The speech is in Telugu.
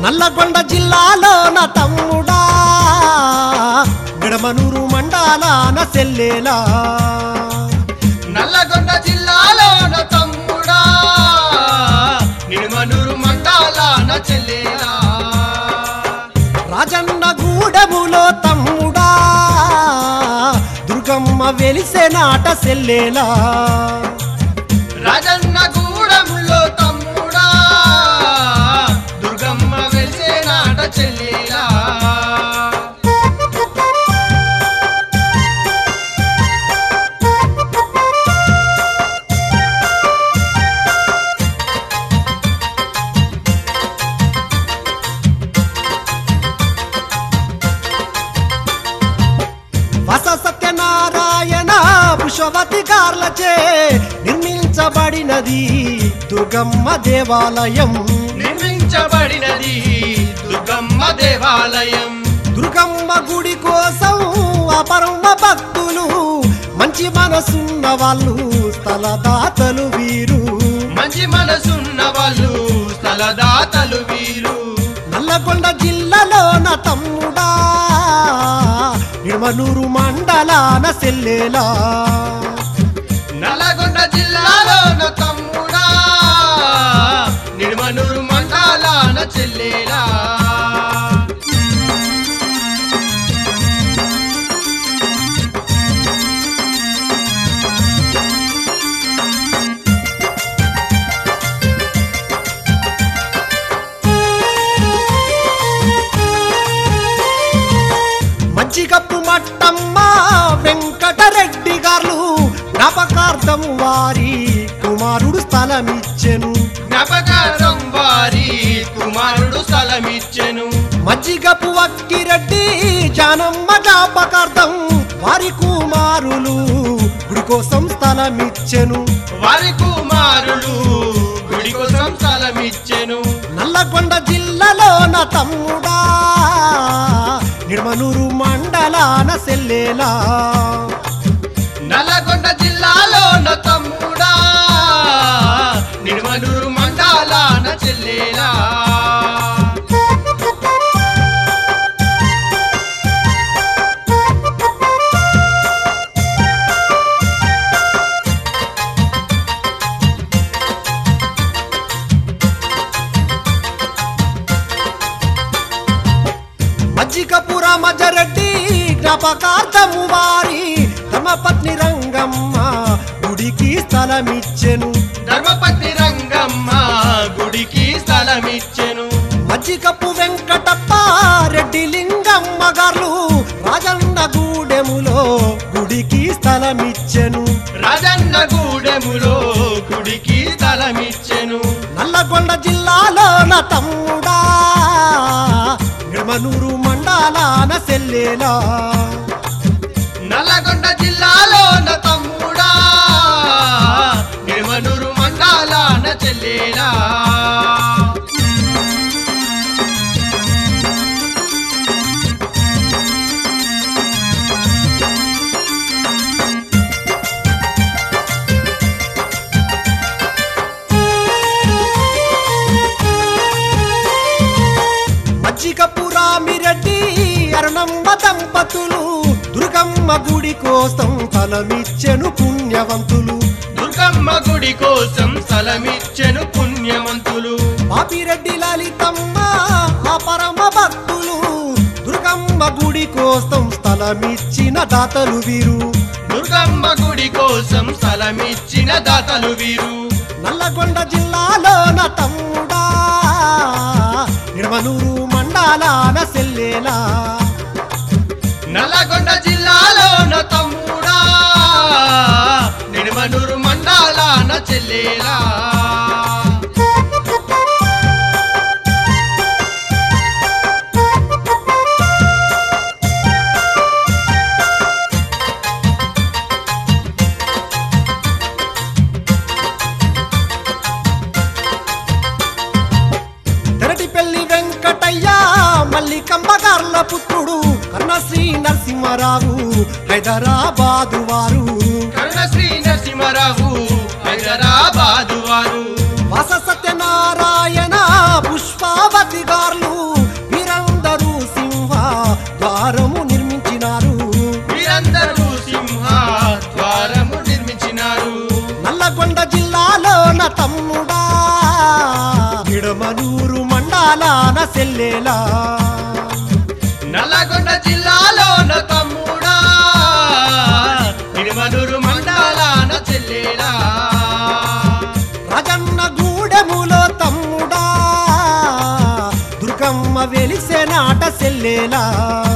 నల్లగొండ జిల్లాలోన తమ్ముడా గడమనూరు మండలాన సెల్లేలా నల్లగొండ జిల్లాలోన తమ్ముడా నిడుమనూరు మండలాన చెల్లేలా రాజన్న గూడెములో తమ్ముడా దుర్గమ్మ వెలిసే నాట సెల్లేలా రాజన్న గూడములో తమ్ముడా దుర్గమ్మ వెలిసే నాట చెల్లేలా వస సత్యనారాయణ పుష్పవతి గార్లచే నిర్మించబడినది దుర్గమ్మ దేవాలయం నిర్మించబడినది దుర్గమ్మ దేవాలయం దుర్గమ్మ గుడి కోసం అపరమ భక్తులు మంచి మనసున్న వాళ్ళు స్థలదాతలు వీరు మంచి మనసున్న వాళ్ళు స్థలదాతలు వీరు నల్లగొండ జిల్లాలోన తమ్ముడా నిడమనూరు మండలాన సెల్లేలా నల్లగొండ జిల్లాలోన తమ్ముడా నిడుమనూరు మండలాన చెల్లేలా మంచిగప్పు మట్టమ్మ వెంకటరెడ్డి గారు జ్ఞాపకార్థం వారి కుమారుడు స్థలమిచ్చెను జ్ఞాపకార్థం వారి కుమారుడు స్థలమిచ్చెను మజ్జిగపు అక్కిరెడ్డి జానమ్మ జ్ఞాపకార్థం వారి కుమారులు గుడి కోసం స్థలమిచ్చెను వారి కుమారుడు గుడి కోసం స్థలమిచ్చెను నల్లగొండ జిల్లాలోన తమ్ముడా నిర్మనూరు మండలాన సెల్లేలా నల్లగొండ జిల్లాలోన తమ్ముడా నిడుమనూరు మండలాన చెల్లేలా మజ్జిగపుర మజరెడ్డి జ్ఞాపకార్థము వారి ధర్మపత్ని రంగమ్మ గుడికి స్థలమిచ్చెను ధర్మపతి రంగమ్మ గుడికి స్థలమిచ్చెను మజ్జిగపు వెంకటప్ప రెడ్డి లింగమ్మ గారు రాజన్న గూడెములో గుడికి స్థలమిచ్చెను రాజన్న గూడెములో గుడికి స్థలమిచ్చెను నల్లగొండ జిల్లాలోన తమ్ముడా నిర్మనూరు మండలాన సెల్లేలా నల్లగొండ జిల్లాలోన తమ్ముడా నిడుమనూరు మండలాన చెల్లేలా మజ్జిగపురామిరెడ్డి అరుణమ్మ దంపతులు దుర్గమ్మ గుడి కోసం ఫలమిచ్చెను పుణ్యవంతులు దుర్గమ్మ గుడి కోసం స్థలమిచ్చెను పుణ్యవంతులు పాపిరెడ్డి లలితమ్మ ఆ పరమ భక్తులు దుర్గమ్మ గుడి కోసం స్థలమిచ్చిన దాతలు వీరు దుర్గమ్మ గుడి కోసం స్థలమిచ్చిన దాతలు వీరు నల్లగొండ జిల్లాలోన తమ్ముడా నిర్మనూరు మండలాన సెల్లేలా నల్లగొండ జిల్లాలోన తమ్ముడా నిడుమనూరు మండలాన చెల్లేలా తెరటిపల్లి వెంకటయ్య మల్లికమ్మ గార్ల పుత్రుడు కర్ణశ్రీ నరసింహారావు హైదరాబాదు వారు కరుణశ్రీ నరసింహరావు హైదరాబాదు వారు వస సత్యనారాయణ పుష్పావతి గార్లు నిడమనూరు మండలాన సెల్లేలా నల్లగొండ జిల్లాలోన తమ్ముడా నిడుమనూరు మండలాన చెల్లేలా రాజన్న గూడెములో తమ్ముడా దుర్గమ్మ వెలిసే నాట సెల్లేలా